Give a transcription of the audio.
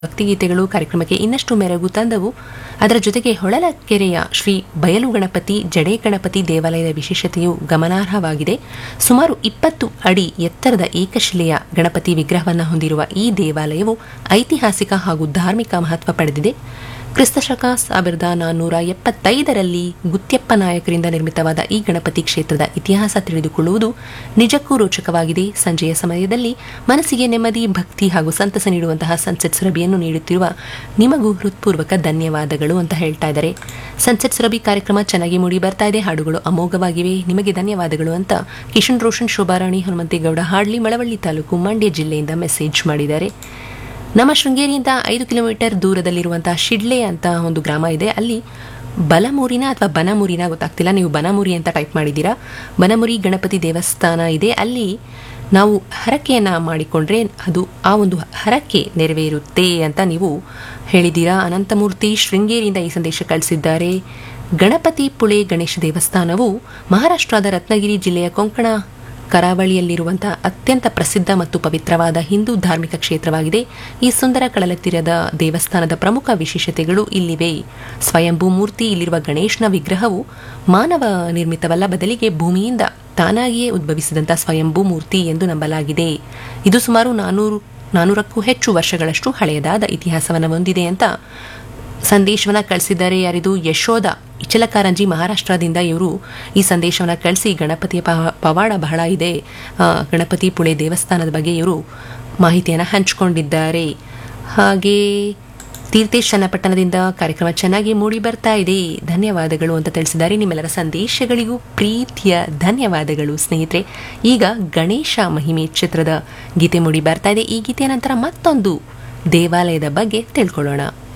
ಭಕ್ತಿಗೀತೆಗಳು ಕಾರ್ಯಕ್ರಮಕ್ಕೆ ಇನ್ನಷ್ಟು ಮೆರುಗು ತಂದವು ಅದರ ಜೊತೆಗೆ ಹೊಳಲಕೆರೆಯ ಶ್ರೀ ಬಯಲು ಗಣಪತಿ ಜಡೆ ಗಣಪತಿ ದೇವಾಲಯದ ವಿಶೇಷತೆಯು ಗಮನಾರ್ಹವಾಗಿದೆ ಸುಮಾರು ಇಪ್ಪತ್ತು ಅಡಿ ಎತ್ತರದ ಏಕಶಿಲೆಯ ಗಣಪತಿ ವಿಗ್ರಹವನ್ನು ಹೊಂದಿರುವ ಈ ದೇವಾಲಯವು ಐತಿಹಾಸಿಕ ಹಾಗೂ ಧಾರ್ಮಿಕ ಮಹತ್ವ ಪಡೆದಿದೆ ಕ್ರಿಸ್ತಶಕ ಸಾವಿರದ ನಾನ್ನೂರ ಎಪ್ಪತ್ತೈದರಲ್ಲಿ ಗುತ್ಯಪ್ಪ ನಾಯಕರಿಂದ ನಿರ್ಮಿತವಾದ ಈ ಗಣಪತಿ ಕ್ಷೇತ್ರದ ಇತಿಹಾಸ ತಿಳಿದುಕೊಳ್ಳುವುದು ನಿಜಕ್ಕೂ ರೋಚಕವಾಗಿದೆ ಸಂಜೆಯ ಸಮಯದಲ್ಲಿ ಮನಸ್ಸಿಗೆ ನೆಮ್ಮದಿ ಭಕ್ತಿ ಹಾಗೂ ಸಂತಸ ನೀಡುವಂತಹ ಸನ್ಸೆಟ್ ಸುರಭಿಯನ್ನು ನೀಡುತ್ತಿರುವ ನಿಮಗೂ ಹೃತ್ಪೂರ್ವಕ ಧನ್ಯವಾದಗಳು ಅಂತ ಹೇಳ್ತಾ ಇದ್ದಾರೆ ಸನ್ಸೆಟ್ ಸುರಭಿ ಕಾರ್ಯಕ್ರಮ ಚೆನ್ನಾಗಿ ಮೂಡಿ ಬರ್ತಾ ಇದೆ ಹಾಡುಗಳು ಅಮೋಘವಾಗಿವೆ ನಿಮಗೆ ಧನ್ಯವಾದಗಳು ಅಂತ ಕಿಶನ್ ರೋಷನ್ ಶೋಭಾರಾಣಿ ಹನುಮಂತೇಗೌಡ ಹಾಡ್ಲಿ ಮಳವಳ್ಳಿ ತಾಲೂಕು ಮಂಡ್ಯ ಜಿಲ್ಲೆಯಿಂದ ಮೆಸೇಜ್ ಮಾಡಿದ್ದಾರೆ ನಮ್ಮ ಶೃಂಗೇರಿಯಿಂದ ಐದು ಕಿಲೋಮೀಟರ್ ದೂರದಲ್ಲಿರುವಂತಹ ಶಿಡ್ಲೆ ಅಂತ ಒಂದು ಗ್ರಾಮ ಇದೆ ಅಲ್ಲಿ ಬಲಮೂರಿನ ಅಥವಾ ಬನಮೂರಿನ ಗೊತ್ತಾಗ್ತಿಲ್ಲ ನೀವು ಬನಮೂರಿ ಅಂತ ಟೈಪ್ ಮಾಡಿದ್ದೀರಾ ಬನಮುರಿ ಗಣಪತಿ ದೇವಸ್ಥಾನ ಇದೆ ಅಲ್ಲಿ ನಾವು ಹರಕೆಯನ್ನು ಮಾಡಿಕೊಂಡ್ರೆ ಅದು ಆ ಒಂದು ಹರಕೆ ನೆರವೇರುತ್ತೆ ಅಂತ ನೀವು ಹೇಳಿದ್ದೀರಾ ಅನಂತಮೂರ್ತಿ ಶೃಂಗೇರಿಯಿಂದ ಈ ಸಂದೇಶ ಕಳಿಸಿದ್ದಾರೆ ಗಣಪತಿ ಪುಳೆ ಗಣೇಶ ದೇವಸ್ಥಾನವು ಮಹಾರಾಷ್ಟ್ರದ ರತ್ನಗಿರಿ ಜಿಲ್ಲೆಯ ಕೊಂಕಣ ಕರಾವಳಿಯಲ್ಲಿರುವಂತಹ ಅತ್ಯಂತ ಪ್ರಸಿದ್ಧ ಮತ್ತು ಪವಿತ್ರವಾದ ಹಿಂದೂ ಧಾರ್ಮಿಕ ಕ್ಷೇತ್ರವಾಗಿದೆ ಈ ಸುಂದರ ಕಡಲತೀರದ ದೇವಸ್ಥಾನದ ಪ್ರಮುಖ ವಿಶೇಷತೆಗಳು ಇಲ್ಲಿವೆ ಸ್ವಯಂಭೂ ಮೂರ್ತಿ ಇಲ್ಲಿರುವ ಗಣೇಶನ ವಿಗ್ರಹವು ಮಾನವ ನಿರ್ಮಿತವಲ್ಲ ಬದಲಿಗೆ ಭೂಮಿಯಿಂದ ತಾನಾಗಿಯೇ ಉದ್ಭವಿಸಿದಂಥ ಸ್ವಯಂಭೂ ಮೂರ್ತಿ ಎಂದು ನಂಬಲಾಗಿದೆ ಇದು ಸುಮಾರು ನಾನೂರು ನಾನೂರಕ್ಕೂ ಹೆಚ್ಚು ವರ್ಷಗಳಷ್ಟು ಹಳೆಯದಾದ ಇತಿಹಾಸವನ್ನು ಹೊಂದಿದೆ ಅಂತ ಸಂದೇಶವನ್ನ ಕಳಿಸಿದ್ದಾರೆ ಯಾರಿದು ಯಶೋಧ ಇಚಲಕಾರಂಜಿ ಮಹಾರಾಷ್ಟ್ರದಿಂದ ಇವರು ಈ ಸಂದೇಶವನ್ನು ಕಳಿಸಿ ಗಣಪತಿಯ ಪವ- ಪವಾಡ ಬಹಳ ಇದೆ ಆ, ಗಣಪತಿ ಪುಳೆ ದೇವಸ್ಥಾನದ ಬಗ್ಗೆ ಇವರು ಮಾಹಿತಿಯನ್ನು ಹಂಚಿಕೊಂಡಿದ್ದಾರೆ ಹಾಗೆ ತೀರ್ಥೇಶ್ ಚನ್ನಪಟ್ಟಣದಿಂದ ಕಾರ್ಯಕ್ರಮ ಚೆನ್ನಾಗಿ ಮೂಡಿ ಬರ್ತಾ ಇದೆ ಧನ್ಯವಾದಗಳು ಅಂತ ತಿಳಿಸಿದ್ದಾರೆ ನಿಮ್ಮೆಲ್ಲರ ಸಂದೇಶಗಳಿಗೂ ಪ್ರೀತಿಯ ಧನ್ಯವಾದಗಳು ಸ್ನೇಹಿತರೆ ಈಗ ಗಣೇಶ ಮಹಿಮೆ ಚಿತ್ರದ ಗೀತೆ ಮೂಡಿ ಬರ್ತಾ ಇದೆ ಈ ಗೀತೆಯ ನಂತರ ಮತ್ತೊಂದು ದೇವಾಲಯದ ಬಗ್ಗೆ ತಿಳ್ಕೊಳ್ಳೋಣ